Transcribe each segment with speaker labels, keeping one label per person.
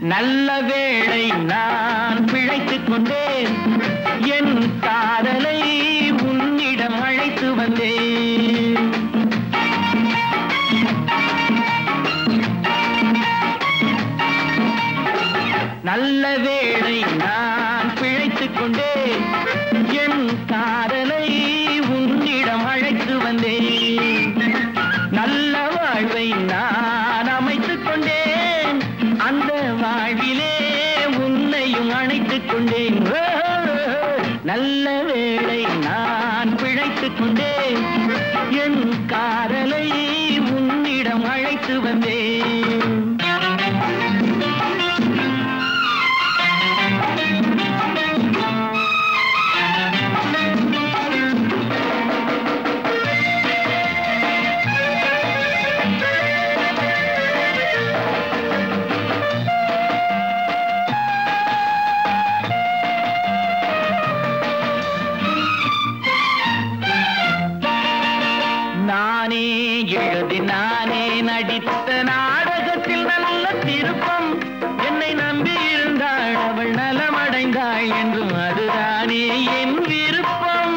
Speaker 1: நல்ல வேளை நான் பிழைத்துக் கொண்டேன் என் காதலை உன்னிடம் அழைத்து வந்தேன் நல்ல வேளை நான் பிழைத்துக் கொண்டேன் என் காதலை உன்னிடம் அழைத்து வந்தேன் நல்ல வாழ்வை நான் அமைத்துக் கொண்டேன் அந்த வாழ்விலே உன்னையும் அணைத்துக் கொண்டேன் ஓ, நல்ல வேளை நான் பிழைத்துக் கொண்டேன் என் காதலை உன்னிடம் அழைத்து வந்தேன் நானே எழுதி நானே நடித்த நாடகத்தில் நல்ல திருப்பம் என்னை நம்பி இருந்தாள் அவள் நலமடைந்தாள் என்றும் அதுதானே என் விருப்பம்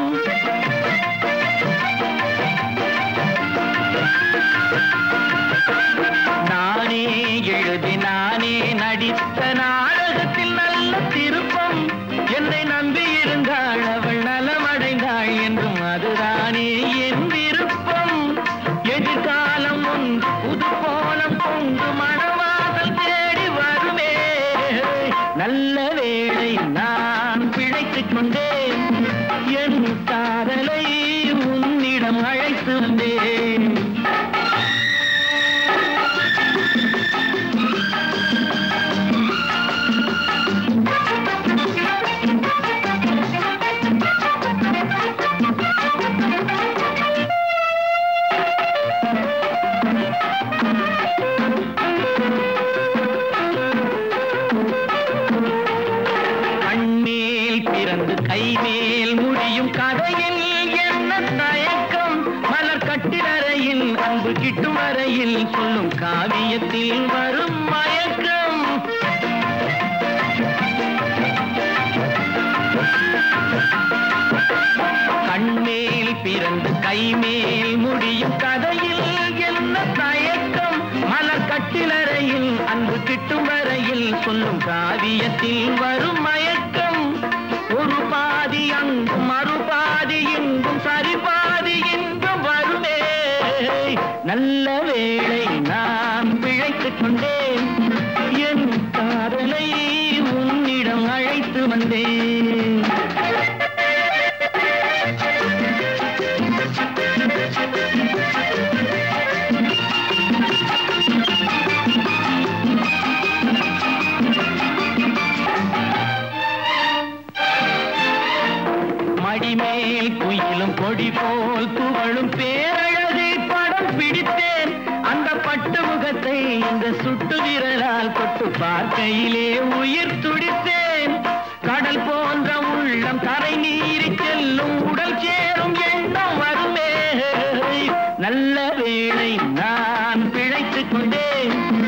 Speaker 1: நானே எழுதி நானே நடித்த நாடகத்தில் நல்ல திருப்பம் என்னை நம்பி இருந்தாள் அவள் நலமடைந்தாள் என்றும் அதுதானே என் விருப்பம் எதிர்காலம் ஒன்று புது கோலம் கொண்டு மணவாசல் தேடி வருமே நல்ல வேளை நான் பிழைத்துக் கொண்டேன் என் காதலை உன்னிடம் அழைத்து வந்தேன் கண்மேல் பிறந்து கைமேல் முடியும் கதையில் என்ன தயக்கம் மலர் கட்டிலறையில் அன்பு கிட்டும் வரையில் சொல்லும் காவியத்தில் வரும் மயக்கம் கண்மேல் பிறந்து கைமேல் முடியும் கதையில் என்ன தயக்கம் மலர் கட்டிலறையில் அன்பு கிட்டும் வரையில் சொல்லும் காவியத்தில் வரும் மயக்கம் ஒரு பாதி அங்கும் மறுபாதி இங்கும் சரி பாதி இங்கும் வருமே நல்ல வேளை நான் பிழைத்துக் கொண்டேன் என் காதலை உன்னிடம் அழைத்து வந்தேன் மடிமேல் குயிலும் கொடி போல் துவளும் பேரழகை படம் பிடித்தேன் அந்த பட்டு முகத்தை இந்த சுட்டு விரலால் தொட்டு பார்க்கையிலே உயிர் துடித்தேன் கடல் போன்ற உள்ளம் கரை நீரி செல்லும் உடல் சேரும் எண்ணம் வருமே நல்ல வேளை நான் பிழைத்துக் கொண்டேன்